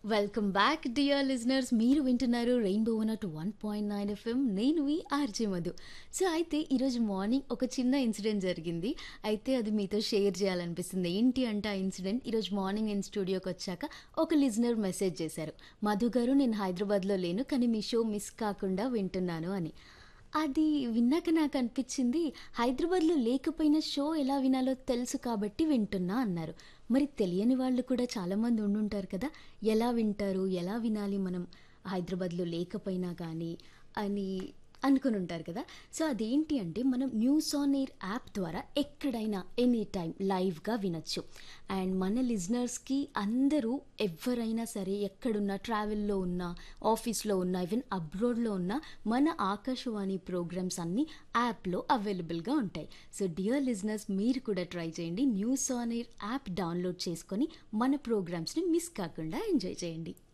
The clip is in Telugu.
వెల్కమ్ బ్యాక్ డియర్ లిజనర్స్ మీరు వింటున్నారు rainbow one one point nine FM నేను మీ ఆర్జే మధు సో అయితే ఈరోజు మార్నింగ్ ఒక చిన్న ఇన్సిడెంట్ జరిగింది అయితే అది మీతో షేర్ చేయాలనిపిస్తుంది ఏంటి అంటే ఆ ఇన్సిడెంట్ ఈరోజు మార్నింగ్ నేను స్టూడియోకి వచ్చాక ఒక లిజనర్ మెసేజ్ చేశారు మధు గారు నేను హైదరాబాద్లో లేను కానీ మీ షో మిస్ కాకుండా వింటున్నాను అని అది విన్నాక నాకు అనిపించింది హైదరాబాద్లో లేకపోయిన షో ఎలా వినాలో తెలుసు కాబట్టి వింటున్నా అన్నారు మరి తెలియని వాళ్ళు కూడా చాలామంది ఉండుంటారు కదా ఎలా వింటారు ఎలా వినాలి మనం హైదరాబాద్లో లేకపోయినా కానీ అని అనుకుని ఉంటారు కదా సో అదేంటి అంటే మనం న్యూస్ ఆన్ ఎయిర్ యాప్ ద్వారా ఎక్కడైనా ఎనీ టైం లైవ్గా వినొచ్చు అండ్ మన లిజనర్స్కి అందరూ ఎవరైనా సరే ఎక్కడున్నా ట్రావెల్లో ఉన్నా ఆఫీస్లో ఉన్నా ఈవెన్ అబ్రాడ్లో ఉన్న మన ఆకాశవాణి ప్రోగ్రామ్స్ అన్నీ యాప్లో అవైలబుల్గా ఉంటాయి సో డియర్ లిజనర్స్ మీరు కూడా ట్రై చేయండి news on air app download చేసుకొని మన ప్రోగ్రామ్స్ని మిస్ కాకుండా ఎంజాయ్ చేయండి